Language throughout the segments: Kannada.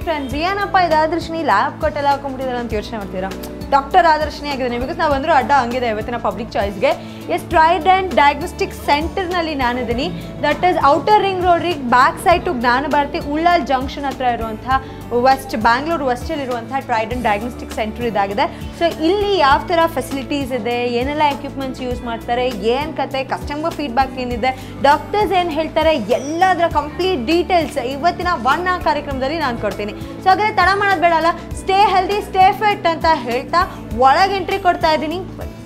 ಫ್ರೆಂಡ್ಸ್ ಏನಪ್ಪ ಇದು ಆದರ್ಶಿನಿ ಲ್ಯಾಬ್ ಕೊಟ್ಟೆಲ್ಲ ಹಾಕೊಂಡ್ಬಿಟ್ಟಿದ್ದಾರೆ ಅಂತ ಯೋಚನೆ ಮಾಡ್ತೀರಾ ಡಾಕ್ಟರ್ ಆದರ್ಶಿನಿ ಆಗಿದ್ದಾನೆ ಬಿಕಾಸ್ ನಾವು ಬಂದರೂ ಅಡ್ಡ ಹಂಗಿದೆ ಇವತ್ತಿನ ಪಬ್ಲಿಕ್ ಚಾಯ್ಸ್ಗೆ ಎಸ್ ಟ್ರೈಡ್ ಆ್ಯಂಡ್ ಡಯಾಗ್ನೋಸ್ಟಿಕ್ ಸೆಂಟರ್ನಲ್ಲಿ ನಾನಿದ್ದೀನಿ ದಟ್ ಈಸ್ ಔಟರ್ ರಿಂಗ್ ರೋಡ್ರಿಗೆ back side to Jnana Bharathi Ullal junction ಹತ್ರ ಇರುವಂಥ ವೆಸ್ಟ್ ಬ್ಯಾಂಗ್ಳೂರು ವೆಸ್ಟಲ್ಲಿ ಇರುವಂಥ ಟ್ರೈಡ್ ಆ್ಯಂಡ್ ಡಯಾಗ್ನೋಸ್ಟಿಕ್ ಸೆಂಟರ್ ಇದಾಗಿದೆ ಸೊ ಇಲ್ಲಿ ಯಾವ ಥರ ಫೆಸಿಲಿಟೀಸ್ ಇದೆ ಏನೆಲ್ಲ ಎಕ್ವಿಪ್ಮೆಂಟ್ಸ್ ಯೂಸ್ ಮಾಡ್ತಾರೆ ಏನು ಕತೆ ಕಸ್ಟಮರ್ ಫೀಡ್ಬ್ಯಾಕ್ ಏನಿದೆ ಡಾಕ್ಟರ್ಸ್ ಏನು ಹೇಳ್ತಾರೆ ಎಲ್ಲದರ ಕಂಪ್ಲೀಟ್ ಡೀಟೇಲ್ಸ್ ಇವತ್ತಿನ ಒನ್ ಆ ಕಾರ್ಯಕ್ರಮದಲ್ಲಿ ನಾನು ಕೊಡ್ತೀನಿ ಸೊ ಹಾಗಾದ್ರೆ ತಡ ಮಾಡೋದು ಬೇಡಲ್ಲ ಸ್ಟೇ ಹೆಲ್ದಿ ಸ್ಟೇ ಫಿಟ್ ಅಂತ ಹೇಳ್ತಾ ಒಳಗೆ ಎಂಟ್ರಿ ಕೊಡ್ತಾ ಇದ್ದೀನಿ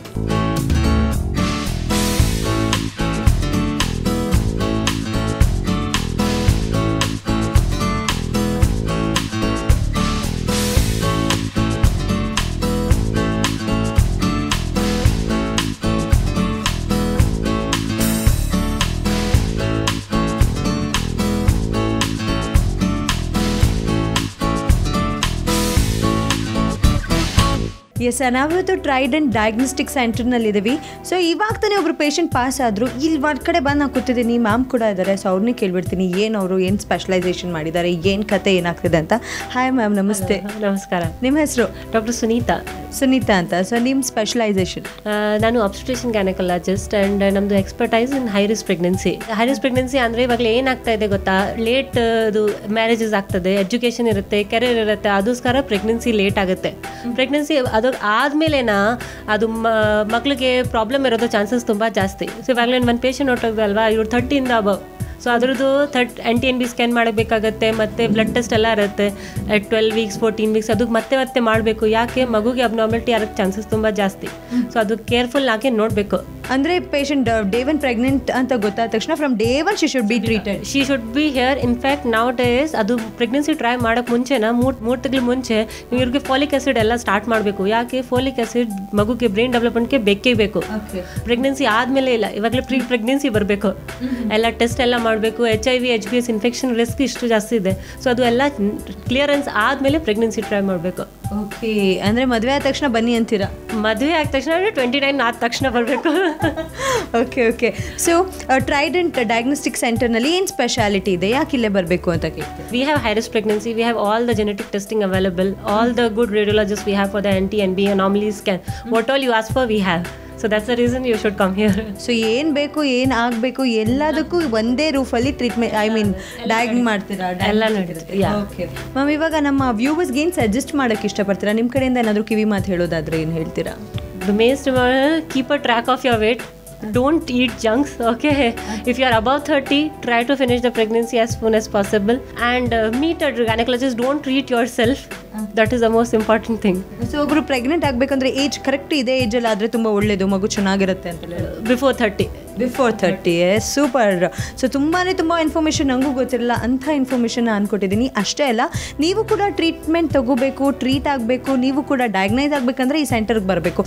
ಎಸ್ ನಾವಿವತ್ತು ಟ್ರೈಡ್ ಆ್ಯಂಡ್ ಡಯಾಗ್ನೋಸ್ಟಿಕ್ ಸೆಂಟರ್ನಲ್ಲಿದ್ದೀವಿ ಸೊ ಇವಾಗ ತಾನೇ ಒಬ್ರು ಪೇಷಂಟ್ ಪಾಸ್ ಆದರು ಇಲ್ಲಿ ಒಂದು ಕಡೆ ಬಂದು ನಾನು ಕೂತಿದ್ದೀನಿ ಮ್ಯಾಮ್ ಕೂಡ ಇದ್ದಾರೆ ಸೊ ಅವ್ರನ್ನೇ ಕೇಳ್ಬಿಡ್ತೀನಿ ಏನು ಅವರು ಏನು ಸ್ಪೆಷಲೈಸೇಷನ್ ಮಾಡಿದ್ದಾರೆ ಏನು ಕತೆ ಏನಾಗ್ತಿದೆ ಅಂತ ಹಾಯ್ ಮ್ಯಾಮ್ ನಮಸ್ತೆ ನಮಸ್ಕಾರ ನಿಮ್ಮ ಹೆಸರು ಡಾಕ್ಟರ್ ಸುನೀತಾ ಸುನೀತಾ ಅಂತ ಸೊ ನಿಮ್ಮ ಸ್ಪೆಷಲೈಸೇಷನ್ ಆ, ನಾನು ಅಬ್ಸ್ಟ್ರೇಷನ್ ಗ್ಯಾನಕಾಲಜಿಸ್ಟ್ ಆ್ಯಂಡ್ ನಮ್ಮದು expertise in high risk pregnancy high risk pregnancy ಅಂದರೆ ಇವಾಗಲೇ ಏನಾಗ್ತಾ ಇದೆ ಗೊತ್ತಾ ಲೇಟ್ ಅದು ಮ್ಯಾರೇಜಸ್ ಆಗ್ತದೆ ಎಜುಕೇಷನ್ ಇರುತ್ತೆ ಕೆರಿಯರ್ ಇರುತ್ತೆ ಅದಕ್ಕೋಸ್ಕರ ಪ್ರೆಗ್ನೆನ್ಸಿ ಲೇಟ್ ಆಗುತ್ತೆ ಪ್ರೆಗ್ನೆನ್ಸಿ ಅದು ಆದಮೇಲೆನಾ ಅದು ಮ- ಮಕ್ಳಿಗೆ ಪ್ರಾಬ್ಲಮ್ ಇರೋದು ಚಾನ್ಸಸ್ ತುಂಬ ಜಾಸ್ತಿ ಸೊ ಇವಾಗಲೇ ಒಂದು ಪೇಷಂಟ್ ಹೊಟ್ಟೋಗ್ದಲ್ವಾ ಇವ್ರು ಥರ್ಟಿಯಿಂದ ಅಬವ್ ಸೊ ಅದ್ರದ್ದು ಥರ್ಟ್ N T N B scan ಮಾಡಬೇಕಾಗತ್ತೆ ಮತ್ತು ಬ್ಲಡ್ ಟೆಸ್ಟ್ ಎಲ್ಲ ಇರುತ್ತೆ ಟ್ವೆಲ್ ವೀಕ್ಸ್ ಫೋರ್ಟೀನ್ ವೀಕ್ಸ್ ಅದಕ್ಕೆ ಮತ್ತೆ ಮತ್ತೆ ಮಾಡಬೇಕು ಯಾಕೆ ಮಗುಗೆ ಅಬ್ನಾರ್ಮಲಿಟಿ ಆಗೋಕ್ಕೆ ಚಾನ್ಸಸ್ ತುಂಬ ಜಾಸ್ತಿ ಸೊ ಅದು ಕೇರ್ಫುಲ್ ಆಗಿ ನೋಡಬೇಕು ಅಂದರೆ ಪೇಷಂಟ್ ಡೇ ಒನ್ ಪ್ರೆಗ್ನೆಂಟ್ ಅಂತ ಗೊತ್ತಾದ ತಕ್ಷಣ from day one she should be treated she should be here in fact ನಾವು ಡೇಸ್ ಅದು ಪ್ರೆಗ್ನೆನ್ಸಿ ಟ್ರೈ ಮಾಡೋಕ್ಕೆ ಮುಂಚೆನ ಮೂರು ಮೂರು ತಿಂಗಳು ಮುಂಚೆ ಇವ್ರಿಗೆ ಫೋಲಿಕ್ ಆಸಿಡ್ ಎಲ್ಲ ಸ್ಟಾರ್ಟ್ ಮಾಡಬೇಕು ಯಾಕೆ ಫೋಲಿಕ್ ಆಸಿಡ್ ಮಗುಗೆ ಬ್ರೈನ್ ಡೆವಲಪ್ಮೆಂಟ್ಗೆ ಬೇಕೇ ಬೇಕು ಪ್ರೆಗ್ನೆನ್ಸಿ ಆದಮೇಲೆ ಇಲ್ಲ ಇವಾಗಲೇ ಪ್ರೀ ಪ್ರೆಗ್ನೆನ್ಸಿ ಬರಬೇಕು ಎಲ್ಲ ಟೆಸ್ಟ್ ಎಲ್ಲ ಮಾಡಬೇಕು H I V H B S infection risk ಇಷ್ಟು ಜಾಸ್ತಿ ಇದೆ ಸೊ ಅದು ಎಲ್ಲ ಕ್ಲಿಯರೆನ್ಸ್ ಆದಮೇಲೆ ಪ್ರೆಗ್ನೆನ್ಸಿ ಟ್ರೈ ಮಾಡಬೇಕು ಓಕೆ ಅಂದರೆ ಮದುವೆ ಆದ ತಕ್ಷಣ ಬನ್ನಿ ಅಂತೀರಾ ಮದುವೆ ಆದ ತಕ್ಷಣ ಟ್ವೆಂಟಿ ನೈನ್ ಆದ ತಕ್ಷಣ ಬರಬೇಕು okay okay so Trident diagnostic ಸೆಂಟರ್ನಲ್ಲಿ ಏನು ಸ್ಪೆಷಾಲಿಟಿ ಇದೆ ಯಾಕೆ ಇಲ್ಲೇ ಬರಬೇಕು ಅಂತ ಕೇಳ್ತೀನಿ we have high risk pregnancy we have all the genetic testing available all the good radiologists we have for the nt and b anomaly scan what all you ask for we have so that's the reason you should come here so ಏನು ಬೇಕು ಏನು ಆಗಬೇಕು ಎಲ್ಲದಕ್ಕೂ ಒಂದೇ ರೂಫಲ್ಲಿ ಟ್ರೀಟ್ಮೆಂಟ್ ಐ ಮೀನ್ ಡಯಾಗ್ ಮಾಡ್ತೀರಾ ಎಲ್ಲ ನಡೀತದೆ, yeah. ಓಕೆ ಮ್ಯಾಮ್ ಇವಾಗ ನಮ್ಮ ವ್ಯೂವರ್ಸ್ಗೆ ಏನು ಸಜೆಸ್ಟ್ ಮಾಡೋಕ್ಕೆ ಇಷ್ಟಪಡ್ತೀರಾ ನಿಮ್ಮ ಕಡೆಯಿಂದ ಏನಾದರೂ ಕಿವಿ ಮಾತು ಹೇಳೋದಾದ್ರೆ ಏನು ಹೇಳ್ತೀರಾ the most important keep a track of your weight don't eat junks okay if you are above 30 try to finish the pregnancy as soon as possible and uh, meet a gynecologist don't treat yourself that is the most important thing so ಒಬ್ರು ಪ್ರೆಗ್ನೆಂಟ್ ಆಗಬೇಕಂದ್ರೆ ಏಜ್ ಕರೆಕ್ಟ್ ಇದೇ ಏಜಲ್ಲಿ ಆದರೆ ತುಂಬ ಒಳ್ಳೇದು ಮಗು ಚೆನ್ನಾಗಿರುತ್ತೆ ಅಂತ ಹೇಳಿ before 30 before thirty super so ತುಂಬಾ ತುಂಬ ಇನ್ಫಾರ್ಮೇಷನ್ ನನಗೂ ಗೊತ್ತಿರಲ್ಲ ಅಂಥ ಇನ್ಫಾರ್ಮೇಷನ್ ನಾನು ಕೊಟ್ಟಿದ್ದೀನಿ ಅಷ್ಟೇ ಅಲ್ಲ ನೀವು ಕೂಡ ಟ್ರೀಟ್ಮೆಂಟ್ ತಗೋಬೇಕು ಟ್ರೀಟ್ ಆಗಬೇಕು ನೀವು ಕೂಡ ಡಯಾಗ್ನೈಸ್ ಆಗಬೇಕಂದ್ರೆ ಈ ಸೆಂಟರ್ಗೆ ಬರಬೇಕು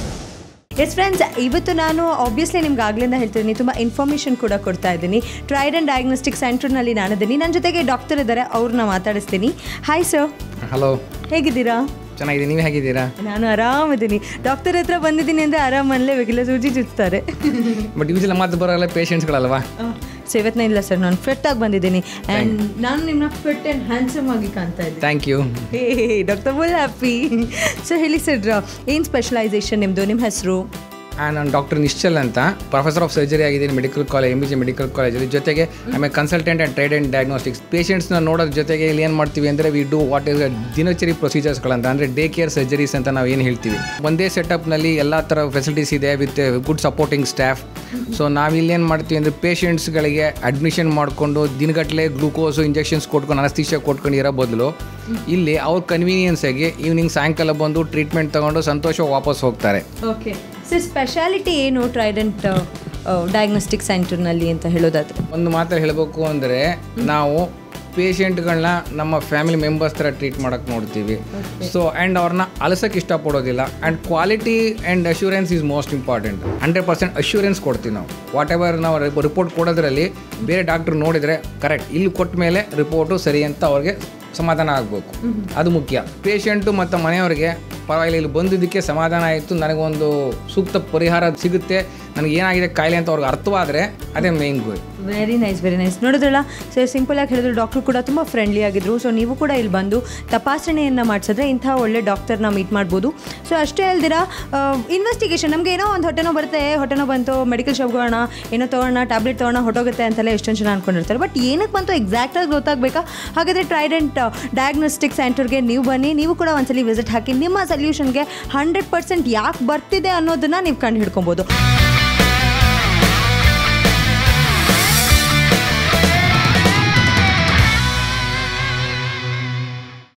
ಎಸ್ ಫ್ರೆಂಡ್ಸ್ ಇವತ್ತು ನಾನು ಆಬ್ವಿಯಸ್ಲಿ ನಿಮ್ಗೆ ಆಗ್ಲಿಂದ ಹೇಳ್ತಿದ್ದೀನಿ ತುಂಬ ಇನ್ಫಾರ್ಮೇಷನ್ ಕೂಡ ಕೊಡ್ತಾ ಇದ್ದೀನಿ ಟ್ರೈಡ್ ಆ್ಯಂಡ್ ಡಯಾಗ್ನೋಸ್ಟಿಕ್ ಸೆಂಟರ್ನಲ್ಲಿ ನಾನಿದ್ದೀನಿ ನನ್ನ ಜೊತೆಗೆ ಡಾಕ್ಟರ್ ಇದ್ದಾರೆ ಅವ್ರನ್ನ ಮಾತಾಡಿಸ್ತೀನಿ ಹಾಯ್ ಸರ್ ಹಲೋ ಹೇಗಿದ್ದೀರಾ ಚೆನ್ನಾಗಿದೆ ನೀವು ಹೇಗಿದ್ದೀರಾ ನಾನು ಆರಾಮಿದ್ದೀನಿ ಡಾಕ್ಟರ್ ಹತ್ರ ಬಂದಿದ್ದೀನಿ ಅಂದರೆ ಆರಾಮಲ್ಲೇ ಬೇಕಿಲ್ಲ ಸೂಜಿ ಚುಚ್ತಾರೆ ಬಟ್ ಯೂಶಲಿ ಮಾತು ಬರೋಲ್ಲ ಪೇಷಂಟ್ಸ್ಗಳಲ್ವಾ ಸೊ ಇವತ್ತಿನ ಇಲ್ಲ ಸರ್ ನಾನು ಫಿಟ್ ಆಗಿ ಬಂದಿದ್ದೀನಿ ಆ್ಯಂಡ್ ನಾನು ನಿಮ್ಮನ್ನ ಫಿಟ್ ಆ್ಯಂಡ್ ಹ್ಯಾಂಡ್ಸಮ್ ಆಗಿ ಕಾಣ್ತಾ ಇದ್ದೀನಿ thank you hey doctor full happy so ಹೇಳಿ ಸರ್ ಏನು ಸ್ಪೆಷಲೈಸೇಷನ್ ನಿಮ್ಮದು ನಿಮ್ಮ ಹೆಸರು ನಾನು ಡಾಕ್ಟರ್ ನಿಶ್ಚಲ್ ಅಂತ ಪ್ರೊಫೆಸರ್ ಆಫ್ ಸರ್ಜರಿ ಆಗಿದ್ದೀನಿ medical college M B G medical ಕಾಲೇಜಲ್ಲಿ ಜೊತೆಗೆ ಆಮೇಲೆ consultant and Trident diagnostics ಪೇಷಂಟ್ಸ್ನ ನೋಡೋದ್ರ ಜೊತೆಗೆ ಇಲ್ಲಿ ಏನು ಮಾಡ್ತೀವಿ ಅಂದರೆ ವಿ ಡೂ ವಾಟ್ ಇಸ್ ದಿನಚರಿ ಪ್ರೊಸೀಜರ್ಸ್ಗಳಂತ ಅಂದರೆ ಡೇ ಕೇರ್ ಸರ್ಜರೀಸ್ ಅಂತ ನಾವು ಏನು ಹೇಳ್ತೀವಿ ಒಂದೇ ಸೆಟಪ್ನಲ್ಲಿ ಎಲ್ಲ ಥರ ಫೆಸಿಲಿಟೀಸ್ ಇದೆ with good supporting staff so ನಾವಿಲ್ಲಿ ಏನು ಮಾಡ್ತೀವಿ ಅಂದರೆ ಪೇಷಂಟ್ಸ್ಗಳಿಗೆ ಅಡ್ಮಿಷನ್ ಮಾಡಿಕೊಂಡು ದಿನಗಟ್ಟಲೆ ಗ್ಲೂಕೋಸು ಇಂಜೆಕ್ಷನ್ಸ್ ಕೊಟ್ಕೊಂಡು ಅನಸ್ತೀಶ ಕೊಟ್ಕೊಂಡು ಇರೋ ಬದಲು ಇಲ್ಲಿ ಅವ್ರ ಕನ್ವೀನಿಯನ್ಸಾಗಿ ಈವ್ನಿಂಗ್ ಸಾಯಂಕಾಲ ಬಂದು ಟ್ರೀಟ್ಮೆಂಟ್ ತೊಗೊಂಡು ಸಂತೋಷವಾಗಿ ವಾಪಸ್ ಹೋಗ್ತಾರೆ ಓಕೆ ಸರ್ ಸ್ಪೆಷಾಲಿಟಿ ಏನು ಟ್ರೈಡೆಂಟ್ ಡಯಾಗ್ನೋಸ್ಟಿಕ್ ಸೆಂಟರ್ನಲ್ಲಿ ಅಂತ ಹೇಳೋದಾದ್ರೆ ಒಂದು ಮಾತು ಹೇಳಬೇಕು ಅಂದರೆ ನಾವು ಪೇಷಂಟ್ಗಳನ್ನ ನಮ್ಮ ಫ್ಯಾಮಿಲಿ ಮೆಂಬರ್ಸ್ ಥರ ಟ್ರೀಟ್ ಮಾಡೋಕ್ಕೆ ನೋಡ್ತೀವಿ ಸೊ ಆ್ಯಂಡ್ ಅವ್ರನ್ನ ಅಲಸಕ್ಕೆ ಇಷ್ಟಪಡೋದಿಲ್ಲ and quality and assurance is most important hundred percent assurance ಕೊಡ್ತೀವಿ ನಾವು ವಾಟ್ ಎವರ್ ನಾವು ರಿಪೋರ್ಟ್ ಕೊಡೋದ್ರಲ್ಲಿ ಬೇರೆ ಡಾಕ್ಟ್ರ್ ನೋಡಿದರೆ ಕರೆಕ್ಟ್ ಇಲ್ಲಿ ಕೊಟ್ಟ ಮೇಲೆ ರಿಪೋರ್ಟು ಸರಿ ಅಂತ ಅವ್ರಿಗೆ ಸಮಾಧಾನ ಆಗಬೇಕು ಅದು ಮುಖ್ಯ ಪೇಷಂಟು ಮತ್ತು ಮನೆಯವರಿಗೆ ಪರವಾಗಿಲ್ಲ ಇಲ್ಲಿ ಬಂದಿದ್ದಕ್ಕೆ ಸಮಾಧಾನ ಆಯಿತು ನನಗೊಂದು ಸೂಕ್ತ ಪರಿಹಾರ ಸಿಗುತ್ತೆ ನನಗೆ ಏನಾಗಿದೆ ಕಾಯಿಲೆ ಅಂತ ಅವ್ರಿಗೆ ಅರ್ಥವಾದರೆ ಅದೇ main goal very nice very nice ನೋಡಿದ್ರಲ್ಲ ಸೊ ಸಿಂಪಲ್ ಆಗಿ ಹೇಳಿದ್ರು ಡಾಕ್ಟ್ರು ಕೂಡ ತುಂಬ ಫ್ರೆಂಡ್ಲಿ ಆಗಿದ್ರು ಸೊ ನೀವು ಕೂಡ ಇಲ್ಲಿ ಬಂದು ತಪಾಸಣೆಯನ್ನು ಮಾಡಿಸಿದ್ರೆ ಇಂಥ ಒಳ್ಳೆ ಡಾಕ್ಟರ್ನ ಮೀಟ್ ಮಾಡ್ಬೋದು ಸೊ ಅಷ್ಟೇ ಅಲ್ದಿರ ಇನ್ವೆಸ್ಟಿಗೇಷನ್ ನಮಗೆ ಏನೋ ಒಂದು ಹೊಟ್ಟೆನೋ ಬರುತ್ತೆ ಹೊಟ್ಟೆನೋ ಬಂತು ಮೆಡಿಕಲ್ ಶಾಪ್ಗೆ ಹೋಗೋಣ ಏನೋ ತೊಗೋಣ ಟ್ಯಾಬ್ಲೆಟ್ ತೊಗೋಣ ಹೊಟ್ಟೋಗುತ್ತೆ ಅಂತೆಲ್ಲ ಎಷ್ಟೊಂದು ಜನ ಅನ್ಕೊಂಡಿರ್ತಾರೆ ಬಟ್ ಏನಕ್ಕೆ ಬಂತು ಎಕ್ಸಾಕ್ಟಾಗಿ ಗೊತ್ತಾಗಬೇಕಾ ಹಾಗಾದರೆ ಟ್ರೈಡೆಂಟ್ ಡಯಾಗ್ನೋಸ್ಟಿಕ್ ಸೆಂಟರ್ಗೆ ನೀವು ಬನ್ನಿ ನೀವು ಕೂಡ ಒಂದ್ಸಲಿ ವಿಸಿಟ್ ಹಾಕಿ ನಿಮ್ಮ ಸೊಲ್ಯೂಷನ್ಗೆ ಹಂಡ್ರೆಡ್ ಪರ್ಸೆಂಟ್ ಯಾಕೆ ಬರ್ತಿದೆ ಅನ್ನೋದನ್ನ ನೀವು ಕಂಡು ಹಿಡ್ಕೊಬೋದು